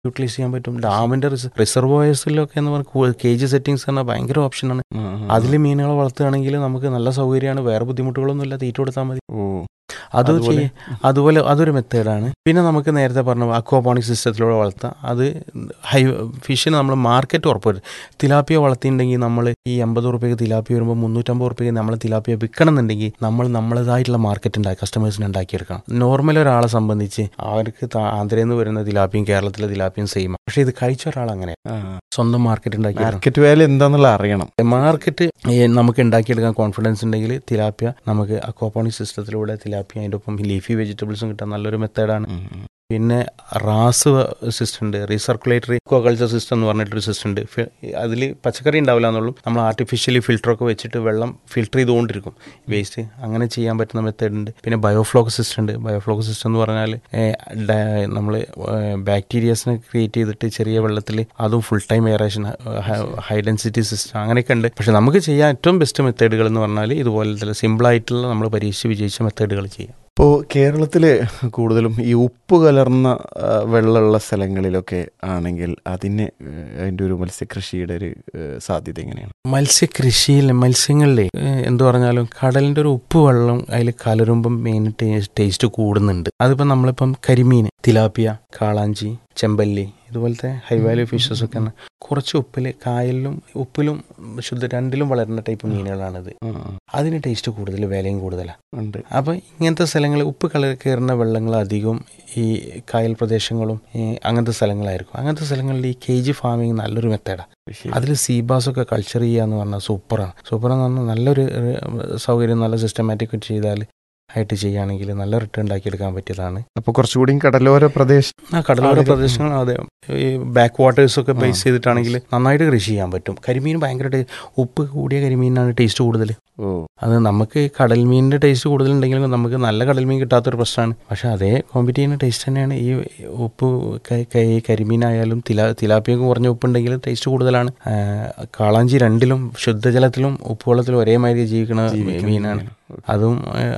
Utilise ചെയ്യാൻ പറ്റും ഡാമിന്റെ റിസർവോയേഴ്സിലൊക്കെ എന്ന് പറഞ്ഞാൽ കേജ് സെറ്റിംഗ്സ് പറഞ്ഞാൽ ഭയങ്കര ഓപ്ഷനാണ് അതിൽ മീനുകളെ വളർത്തുകയാണെങ്കിൽ നമുക്ക് നല്ല സൗകര്യമാണ് വേറെ ബുദ്ധിമുട്ടുകളൊന്നും ഇല്ല തീറ്റ കൊടുത്താൽ മതി ഓ അത് അതുപോലെ? ചെയ്യ അതുപോലെ അതൊരു മെത്തേഡാണ് പിന്നെ നമുക്ക് നേരത്തെ പറഞ്ഞ അക്വാപോണിക് സിസ്റ്റത്തിലൂടെ വളർത്താം അത് ഹൈ ഫിഷിന് നമ്മൾ മാർക്കറ്റ് ഉറപ്പുവരും തിലാപ്പിയ വളർത്തിയിട്ടുണ്ടെങ്കിൽ നമ്മൾ ഈ എൺപത് റുപ്യക്ക് തിലാപ്പിയ വരുമ്പോൾ മുന്നൂറ്റമ്പത് റുപ്യക്ക് നമ്മൾ തിലാപ്പിയ വിൽക്കണം എന്നുണ്ടെങ്കിൽ നമ്മൾ നമ്മളതായിട്ടുള്ള മാർക്കറ്റ് ഉണ്ടാക്കി കസ്റ്റമേഴ്സിന് ഉണ്ടാക്കിയെടുക്കണം നോർമൽ ഒരാളെ സംബന്ധിച്ച് അവർക്ക് താ- ആന്ധ്രയിൽ നിന്ന് വരുന്ന തിലാപ്പിയും കേരളത്തിലെ തിലാപ്പിയും സെയിം പക്ഷേ ഇത് കഴിച്ച ഒരാൾ അങ്ങനെ സ്വന്തം മാർക്കറ്റ് ഉണ്ടാക്കി മാർക്കറ്റ് വാല്യൂ എന്താന്നുള്ള അറിയണം മാർക്കറ്റ് നമുക്ക് ഉണ്ടാക്കിയെടുക്കാൻ കോൺഫിഡൻസ് ഉണ്ടെങ്കിൽ തിലാപ്പിയ നമുക്ക് അക്വാപോണിക് സിസ്റ്റത്തിലൂടെ തിലാപ്പിയ അതിൻ്റെ ഒപ്പം ലീഫി വെജിറ്റബിൾസും കിട്ടാൻ നല്ലൊരു മെത്തേഡാണ് ഉം, ഉം. പിന്നെ റാസ് സിസ്റ്റം ഉണ്ട് റീസർക്കുലേറ്ററി ഇക്വകൾച്ചർ സിസ്റ്റം എന്ന് പറഞ്ഞിട്ടൊരു സിസ്റ്റം ഉണ്ട് അതിൽ പച്ചക്കറി ഉണ്ടാവില്ല എന്നുള്ളൂ നമ്മൾ ആർട്ടിഫിഷ്യലി ഫിൽറ്ററൊക്കെ വെച്ചിട്ട് വെള്ളം ഫിൽറ്റർ ചെയ്തുകൊണ്ടിരിക്കും വേസ്റ്റ് അങ്ങനെ ചെയ്യാൻ പറ്റുന്ന മെത്തേഡ് ഉണ്ട് പിന്നെ ബയോഫ്ലോക്ക് സിസ്റ്റം ഉണ്ട് ബയോഫ്ലോക്ക് സിസ്റ്റം എന്ന് പറഞ്ഞാൽ നമ്മൾ ബാക്ടീരിയസിനെ ക്രിയേറ്റ് ചെയ്തിട്ട് ചെറിയ വെള്ളത്തിൽ അതും full time aeration high density system അങ്ങനെയൊക്കെ ഉണ്ട് പക്ഷെ നമുക്ക് ചെയ്യാൻ ഏറ്റവും ബെസ്റ്റ് മെത്തേഡുകൾ എന്ന് പറഞ്ഞാൽ ഇതുപോലത്തെ സിമ്പിളായിട്ടുള്ള നമ്മൾ പരീക്ഷിച്ച് വിജയിച്ച മെത്തേഡുകൾ ചെയ്യാം ഇപ്പോൾ കേരളത്തിൽ കൂടുതലും ഈ ഉപ്പ് കലർന്ന ആ, വെള്ളമുള്ള സ്ഥലങ്ങളിലൊക്കെ ആണെങ്കിൽ അതിന് ഏഹ്, അതിൻ്റെ ഒരു മത്സ്യകൃഷിയുടെ ഒരു ഏഹ്, സാധ്യത എങ്ങനെയാണ് മത്സ്യകൃഷിയിൽ മത്സ്യങ്ങളിലെ ഏഹ്, എന്ത് പറഞ്ഞാലും കടലിന്റെ ഒരു ഉപ്പ് വെള്ളം അതിൽ കലരുമ്പം മെയിൻ ടേസ്റ്റ് കൂടുന്നുണ്ട് അതിപ്പോൾ നമ്മളിപ്പം കരിമീൻ തിലാപ്പിയ കാളാഞ്ചി ചെമ്പല്ലി ഇതുപോലത്തെ ഹൈ വാല്യൂ ഫിഷസ് ഒക്കെ ആണ് കുറച്ച് ഉപ്പിൽ കായലിലും ഉപ്പിലും ശുദ്ധ രണ്ടിലും വളരുന്ന ടൈപ്പ് മീനുകളാണിത് ആ, അതിന് ടേസ്റ്റ് കൂടുതൽ വിലയും കൂടുതലാണ് ഉണ്ട് അപ്പോൾ ഇങ്ങനത്തെ സ്ഥലങ്ങൾ ഉപ്പ് കളർ കയറുന്ന വെള്ളങ്ങൾ അധികം ഈ കായൽ പ്രദേശങ്ങളും ഈ അങ്ങനത്തെ സ്ഥലങ്ങളായിരിക്കും അങ്ങനത്തെ സ്ഥലങ്ങളിൽ ഈ കേജ് ഫാമിംഗ് നല്ലൊരു മെത്തേഡാണ് ശരി. അതിൽ സീബാസൊക്കെ കൾച്ചർ ചെയ്യുക എന്ന് പറഞ്ഞാൽ സൂപ്പറാണ് സൂപ്പറാന്ന് പറഞ്ഞാൽ നല്ലൊരു ഏഹ്, സൗകര്യം നല്ല സിസ്റ്റമാറ്റിക് ചെയ്താൽ ആയിട്ട് ചെയ്യുകയാണെങ്കിൽ നല്ല റിട്ടേൺ ഉണ്ടാക്കിയെടുക്കാൻ പറ്റിയതാണ് അപ്പോൾ കുറച്ചുകൂടി കടലോര പ്രദേശം ആ കടലോര ആളുകൾ- പ്രദേശങ്ങൾ അതെ ഈ ബാക്ക് വാട്ടേഴ്സ് ഒക്കെ ആ. ബേസ് ചെയ്തിട്ടാണെങ്കിൽ നന്നായിട്ട് കൃഷി ചെയ്യാൻ പറ്റും കരിമീൻ ഭയങ്കര ടേ- ഉപ്പ് കൂടിയ കരിമീനാണ് ടേസ്റ്റ് കൂടുതൽ ഓ അത് നമുക്ക് ഈ കടൽ മീനിന്റെ ടേസ്റ്റ് കൂടുതലുണ്ടെങ്കിലും നമുക്ക് നല്ല കടൽ മീൻ കിട്ടാത്തൊരു പ്രശ്നമാണ് പക്ഷെ അതേ കോമ്പറ്റ് ചെയ്യുന്ന ടേസ്റ്റ് തന്നെയാണ് ഈ ഉപ്പ് ക- ക- ഈ കരിമീനായാലും തിലാ തിലാപ്പിയൊക്കെ കുറഞ്ഞ ഉപ്പുണ്ടെങ്കിൽ ടേസ്റ്റ് കൂടുതലാണ് ആ, കാളാഞ്ചി രണ്ടിലും ശുദ്ധജലത്തിലും ഉപ്പുവെള്ളത്തിലും ഒരേമാതിരി ജീവിക്കുന്ന ജീവിക്കുന്ന മീനാണ് മീനാണ്. അതും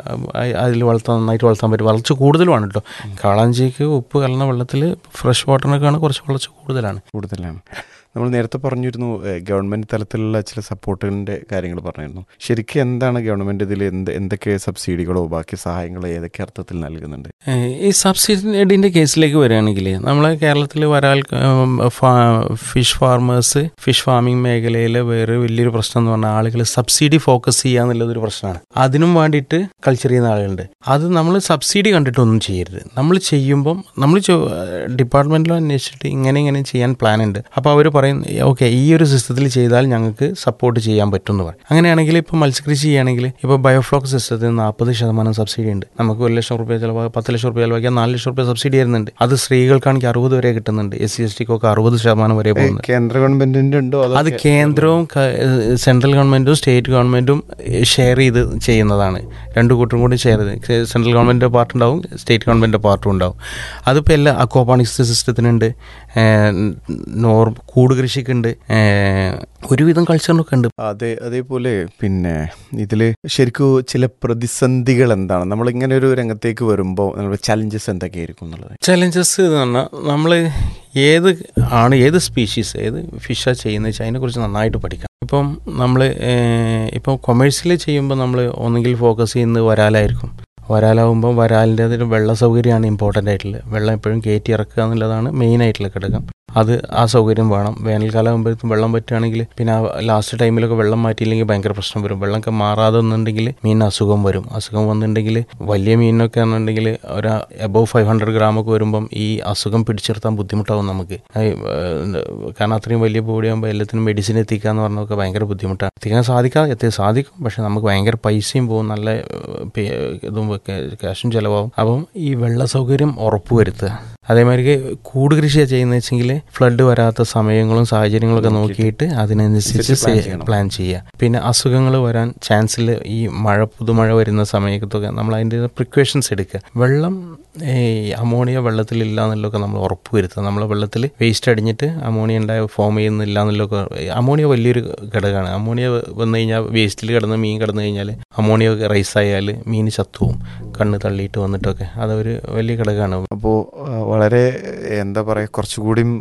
അതിൽ വളർത്താൻ നന്നായിട്ട് വളർത്താൻ പറ്റും വളർച്ച കൂടുതലുമാണ് കേട്ടോ കാളാഞ്ചിക്ക് ഉപ്പ് കലർന്ന വെള്ളത്തിൽ ഫ്രഷ് വാട്ടറിനൊക്കെയാണ് കുറച്ച് വളർച്ച കൂടുതലാണ് കൂടുതലാണ് നമ്മൾ നേരത്തെ പറഞ്ഞിരുന്നു ഏഹ്, ഗവൺമെന്റ് തലത്തിലുള്ള ചില സപ്പോർട്ടിന്റെ കാര്യങ്ങൾ പറഞ്ഞിരുന്നു ശരിക്കും എന്താണ് ഗവൺമെന്റ് ഇതിൽ എന്ത് എന്തൊക്കെ സബ്സിഡികളോ ബാക്കി സഹായങ്ങളോ ഏതൊക്കെ അർത്ഥത്തിൽ നൽകുന്നുണ്ട് ഏഹ് ഈ സബ്സിഡിന്റെ കേസിലേക്ക് വരികയാണെങ്കിൽ നമ്മളെ കേരളത്തിൽ വരാൽ ഉം, ഫാ- ഫിഷ് ഫാർമേഴ്സ് ഫിഷ് ഫാമിംഗ് മേഖലയിലെ വേറെ വലിയൊരു പ്രശ്നം എന്ന് പറഞ്ഞാൽ ആളുകൾ സബ്സിഡി ഫോക്കസ് ചെയ്യുക എന്നുള്ളതൊരു പ്രശ്നമാണ് അതിനും വേണ്ടിയിട്ട് കൾച്ചർ ചെയ്യുന്ന ആളുകളുണ്ട് അത് നമ്മൾ സബ്സിഡി കണ്ടിട്ടൊന്നും ചെയ്യരുത് നമ്മൾ ചെയ്യുമ്പം നമ്മൾ ഡിപ്പാർട്ട്മെന്റിലും അന്വേഷിച്ചിട്ട് ഇങ്ങനെ ഇങ്ങനെ ചെയ്യാൻ പ്ലാൻ ഉണ്ട് അപ്പോൾ അവർ പറയും ഓക്കെ ഈ ഒരു സിസ്റ്റത്തിൽ ചെയ്താൽ ഞങ്ങൾക്ക് സപ്പോർട്ട് ചെയ്യാൻ പറ്റും എന്ന് പറയും അങ്ങനെയാണെങ്കിൽ ഇപ്പോൾ മത്സ്യകൃഷി ചെയ്യുകയാണെങ്കിൽ ഇപ്പോൾ ബയോഫ്ലോക്ക് സിസ്റ്റത്തിന് നാൽപ്പത് ശതമാനം സബ്സിഡി ഉണ്ട് നമുക്ക് ഒരു ലക്ഷം റുപ്യ ചിലവ് പത്ത് ലക്ഷം റുപ്യ ചിലവാക്കിയാൽ നാല് ലക്ഷം റുപ്യ സബ്സിഡി വരുന്നുണ്ട് അത് സ്ത്രീകൾക്കാണെങ്കിൽ അറുപത് വരെ കിട്ടുന്നുണ്ട് എസ് സി എസ് ടിക്കൊക്കെ അറുപത് ശതമാനം വരെ ഏഹ്, പോകുന്നുണ്ട് കേന്ദ്ര ഗവൺമെന്റിന്റെ ഉണ്ടോ അതോ അത് കേന്ദ്രവും ക- ഏഹ് സെൻട്രൽ ഗവൺമെന്റും സ്റ്റേറ്റ് ഗവൺമെന്റും ഷെയർ ചെയ്ത് ചെയ്യുന്നതാണ് രണ്ടു കൂട്ടരും കൂടി ഷെയർ ചെയ്ത് സെൻട്രൽ ഗവൺമെന്റിന്റെ പാർട്ട് ഉണ്ടാവും സ്റ്റേറ്റ് ഗവൺമെന്റിന്റെ പാർട്ടും ഉണ്ടാവും അതിപ്പോൾ എല്ലാ അക്വാപാണിക്സ് സിസ്റ്റത്തിനുണ്ട് ഏഹ് നോർ കൂട് കൃഷിക്കുണ്ട് ഏഹ് ഒരുവിധം കൾച്ചറിനൊക്കെ ഉണ്ട് അതെ അതേപോലെ പിന്നെ ഇതില് ശരിക്കും ചില പ്രതിസന്ധികൾ എന്താണ് നമ്മൾ ഇങ്ങനെ ഒരു രംഗത്തേക്ക് വരുമ്പോൾ നമ്മുടെ ചലഞ്ചസ് എന്തൊക്കെയായിരിക്കും എന്നുള്ളത് ചലഞ്ചസ് എന്ന് പറഞ്ഞാൽ നമ്മൾ ഏത് ആണ് ഏത് സ്പീഷീസ് ഏത് ഫിഷാണ് ചെയ്യുന്നത് വെച്ചാൽ അതിനെക്കുറിച്ച് നന്നായിട്ട് പഠിക്കണം ഇപ്പം നമ്മൾ ഇപ്പം കൊമേഴ്സ്യൽ ചെയ്യുമ്പോൾ നമ്മൾ ഒന്നുകിൽ ഫോക്കസ് ചെയ്യുന്നത് വരാലായിരിക്കും വരാലാവുമ്പോൾ വരാലിൻ്റെ അതിന് വെള്ള സൗകര്യമാണ് ഇമ്പോർട്ടൻ്റ് ആയിട്ടുള്ളത് വെള്ളം എപ്പോഴും കയറ്റി ഇറക്കുക എന്നുള്ളതാണ് മെയിൻ ആയിട്ടുള്ള ഘടകം അത് ആ സൗകര്യം വേണം വേനൽക്കാലം ആകുമ്പോഴത്തേക്കും വെള്ളം പറ്റുകയാണെങ്കിൽ പിന്നെ ലാസ്റ്റ് ടൈമിലൊക്കെ വെള്ളം മാറ്റിയില്ലെങ്കിൽ ഭയങ്കര പ്രശ്നം വരും വെള്ളമൊക്കെ മാറാതെ ഒന്നുണ്ടെങ്കിൽ മീനിന് അസുഖം വരും അസുഖം വന്നിട്ടുണ്ടെങ്കിൽ വലിയ മീനിനൊക്കെ ആണെന്നുണ്ടെങ്കിൽ ഒരു എബവ് ഫൈവ് ഹൺഡ്രഡ് ഗ്രാമൊക്കെ വരുമ്പം ഈ അസുഖം പിടിച്ചെടുത്താൻ ബുദ്ധിമുട്ടാവും നമുക്ക് അത്, ഏഹ്, കാരണം അത്രയും വലിയ ബോഡി ആകുമ്പോൾ എല്ലാത്തിനും മെഡിസിൻ എത്തിക്കുക എന്ന് പറഞ്ഞൊക്കെ ഭയങ്കര ബുദ്ധിമുട്ടാണ് എത്തിക്കാൻ സാധിക്കാതെ എത്തി സാധിക്കും പക്ഷെ നമുക്ക് ഭയങ്കര പൈസയും പോകും നല്ല ഏഹ്, പേ- ഇതും ഒക്കെ ക്യാഷും ചിലവാകും അപ്പം ഈ വെള്ള സൗകര്യം ഉറപ്പുവരുത്തുക അതേമാതിരി കൂട് കൃഷിയാണ് ചെയ്യുന്നത് വെച്ചെങ്കിൽ ഫ്ലഡ് വരാത്ത സമയങ്ങളും സാഹചര്യങ്ങളൊക്കെ നോക്കിയിട്ട് അതിനനുസരിച്ച് plan ചെയ്യണം. പ്ലാൻ ചെയ്യുക പിന്നെ അസുഖങ്ങൾ വരാൻ ചാൻസിൽ ഈ മഴ പുതുമഴ വരുന്ന സമയത്തൊക്കെ നമ്മൾ അതിൻ്റെ പ്രിക്കോഷൻസ് എടുക്കുക വെള്ളം ഈ അമോണിയ വെള്ളത്തിലില്ല എന്നുള്ളതൊക്കെ നമ്മൾ ഉറപ്പ് വരുത്തുക നമ്മൾ വെള്ളത്തിൽ വേസ്റ്റ് അടിഞ്ഞിട്ട് അമോണിയ ഉണ്ടായ ഫോം ചെയ്യുന്നില്ല എന്നുള്ളതൊക്കെ അമോണിയ വലിയൊരു ഘടകമാണ് അമോണിയ വന്നു കഴിഞ്ഞാൽ വേസ്റ്റിൽ കിടന്ന് മീൻ കിടന്നു കഴിഞ്ഞാൽ അമോണിയ റൈസ് ആയാൽ മീൻ ചത്തുവും കണ്ണ് തള്ളിയിട്ട് വന്നിട്ടൊക്കെ അതൊരു വലിയ ഘടകമാണ് അപ്പോൾ വളരെ എന്താ പറയുക കുറച്ചുകൂടി